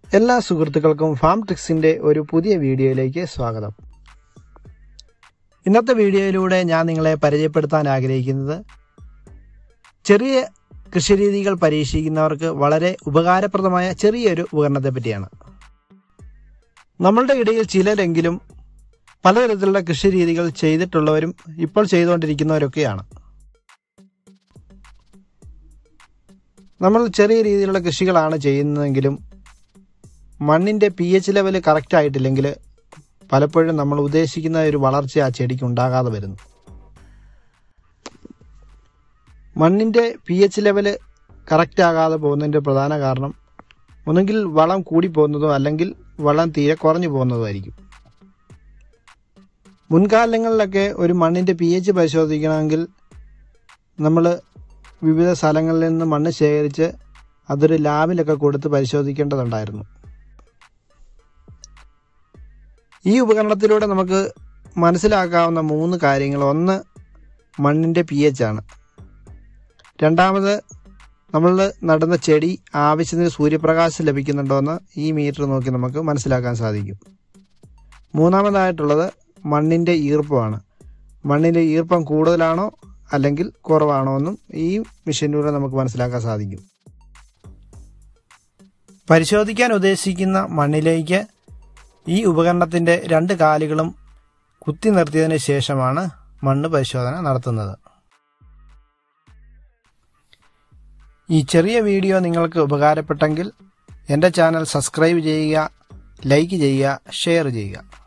എല്ലാ സുഹൃത്തുക്കൾക്കും ഫാം ട്രിക്സിൻ്റെ ഒരു പുതിയ വീഡിയോയിലേക്ക് സ്വാഗതം ഇന്നത്തെ വീഡിയോയിലൂടെ ഞാൻ നിങ്ങളെ പരിചയപ്പെടുത്താൻ ആഗ്രഹിക്കുന്നത് ചെറിയ കൃഷിരീതികൾ പരീക്ഷിക്കുന്നവർക്ക് വളരെ ഉപകാരപ്രദമായ ചെറിയൊരു ഉപകരണത്തെ പറ്റിയാണ് നമ്മളുടെ ഇടയിൽ ചിലരെങ്കിലും പലതരത്തിലുള്ള കൃഷിരീതികൾ ചെയ്തിട്ടുള്ളവരും ഇപ്പോൾ ചെയ്തുകൊണ്ടിരിക്കുന്നവരൊക്കെയാണ് നമ്മൾ ചെറിയ രീതിയിലുള്ള കൃഷികളാണ് ചെയ്യുന്നതെങ്കിലും മണ്ണിൻ്റെ പി എച്ച് ലെവൽ കറക്റ്റ് ആയിട്ടില്ലെങ്കിൽ പലപ്പോഴും നമ്മൾ ഉദ്ദേശിക്കുന്ന ഒരു വളർച്ച ആ ചെടിക്ക് ഉണ്ടാകാതെ വരുന്നു മണ്ണിൻ്റെ പി എച്ച് ലെവൽ കറക്റ്റ് ആകാതെ പോകുന്നതിൻ്റെ പ്രധാന കാരണം ഒന്നുകിൽ വളം കൂടി പോകുന്നതോ അല്ലെങ്കിൽ വളം തീരെ കുറഞ്ഞു പോകുന്നതുമായിരിക്കും മുൻകാലങ്ങളിലൊക്കെ ഒരു മണ്ണിൻ്റെ പി എച്ച് പരിശോധിക്കണമെങ്കിൽ നമ്മൾ വിവിധ സ്ഥലങ്ങളിൽ നിന്ന് മണ്ണ് ശേഖരിച്ച് അതൊരു ലാബിലൊക്കെ കൊടുത്ത് പരിശോധിക്കേണ്ടതുണ്ടായിരുന്നു ഈ ഉപകരണത്തിലൂടെ നമുക്ക് മനസ്സിലാക്കാവുന്ന മൂന്ന് കാര്യങ്ങൾ ഒന്ന് മണ്ണിൻ്റെ പി എച്ച് ആണ് രണ്ടാമത് നമ്മൾ നടുന്ന ചെടി ആവശ്യത്തിന് സൂര്യപ്രകാശം ലഭിക്കുന്നുണ്ടോ എന്ന് ഈ മീറ്റർ നോക്കി നമുക്ക് മനസ്സിലാക്കാൻ സാധിക്കും മൂന്നാമതായിട്ടുള്ളത് മണ്ണിൻ്റെ ഈർപ്പമാണ് മണ്ണിൻ്റെ ഈർപ്പം കൂടുതലാണോ അല്ലെങ്കിൽ കുറവാണോ എന്നും ഈ മെഷീനിലൂടെ നമുക്ക് മനസ്സിലാക്കാൻ സാധിക്കും പരിശോധിക്കാൻ ഉദ്ദേശിക്കുന്ന മണ്ണിലേക്ക് ഈ ഉപകരണത്തിൻ്റെ രണ്ട് കാലുകളും കുത്തി നിർത്തിയതിന് ശേഷമാണ് മണ്ണ് പരിശോധന നടത്തുന്നത് ഈ ചെറിയ വീഡിയോ നിങ്ങൾക്ക് ഉപകാരപ്പെട്ടെങ്കിൽ എൻ്റെ ചാനൽ സബ്സ്ക്രൈബ് ചെയ്യുക ലൈക്ക് ചെയ്യുക ഷെയർ ചെയ്യുക